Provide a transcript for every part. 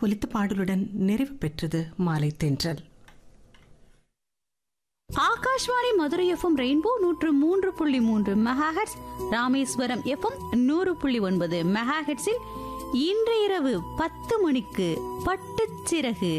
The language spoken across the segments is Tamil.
ஒலித்த பாடலுடன் நிறைவு பெற்றது மாலை தென்றல் ஆகாஷ்வாணி மதுரை எஃப்எம் ரெயின்போ நூற்று மூன்று புள்ளி மூன்று மெகாஹெட்ஸ் ராமேஸ்வரம் எஃப்எம் நூறு புள்ளி ஒன்பது மெகாஹெட்ஸில் இன்று இரவு பத்து மணிக்கு பட்டுச்சிறகு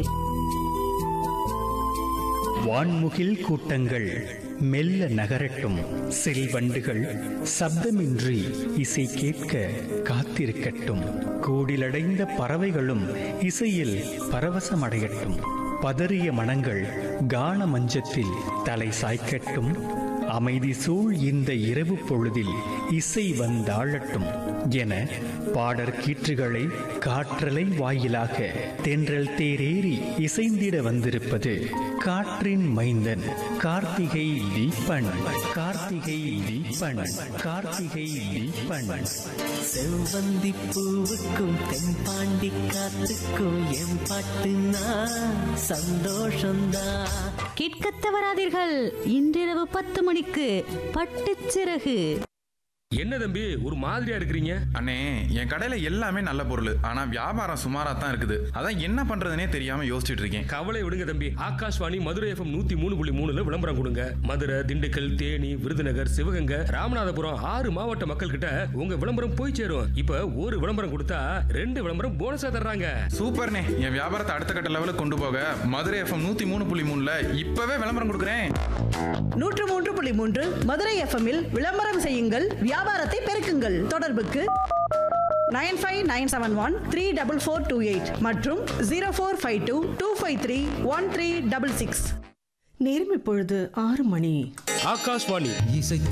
வான்முகில் கூட்டங்கள் மெல்ல நகரட்டும் செல்வண்டுகள் சப்தமின்றி இசை கேட்க காத்திருக்கட்டும் கூடிலடைந்த பறவைகளும் இசையில் பரவசமடையட்டும் பதறிய மனங்கள் கான மஞ்சத்தில் தலை சாய்க்கட்டும் அமைதி சூழ் இந்த இரவு பொழுதில் இசை வந்தாழட்டும் என பாடற் கீற்றுகளை காற்றலை வாயிலாக தென்றல் தேரேறி இசைந்திட வந்திருப்பது காற்றின் மைந்தன் கார்த்திகை தீபன் கார்த்திகை தீபன் கார்த்திகை தீபன் செவ்வந்தி பூவுக்கும் தென்பாண்டி காத்துக்கும் என் பாட்டுனா சந்தோஷம்தான் கேட்கத் தவறாதீர்கள் இன்றிரவு பத்து மணிக்கு பட்டுச்சிறகு என்ன தம்பி ஒரு மாதிரியா இருக்கிறீங்க அண்ணே என் கடையில எல்லாமே நல்ல பொருள் ஆனா வியாபாரம் சுமாரா தான் இருக்குது அதான் என்ன பண்றதுனே தெரியாம யோசிச்சுட்டு இருக்கேன் கவலை விடுங்க தம்பி ஆகாஷ்வாணி மதுரை எஃப்எம் நூத்தி மூணு புள்ளி மூணுல விளம்பரம் கொடுங்க மதுரை திண்டுக்கல் தேனி விருதுநகர் சிவகங்கை ராமநாதபுரம் ஆறு மாவட்ட மக்கள் கிட்ட உங்க விளம்பரம் போய் சேரும் இப்ப ஒரு விளம்பரம் கொடுத்தா ரெண்டு விளம்பரம் போனஸா தர்றாங்க சூப்பர்ண்ணே என் வியாபாரத்தை அடுத்த கட்ட லெவலுக்கு கொண்டு போக மதுரை எஃப்எம் நூத்தி மூணு புள்ளி மூணுல இப்பவே விளம்பரம் கொடுக்குறேன் நூற்று மூன்று புள்ளி மூன்று மதுரை எஃப்எம்மில் விளம்பரம் செய்யுங்கள் வியாபாரத்தை பெருக்குங்கள் தொடர்புக்கு nine five nine seven one three double four two eight மற்றும் zero four five two two five three one three double six நேரம் இப்பொழுது ஆறு மணி ஆகாஷ்வாணி இசை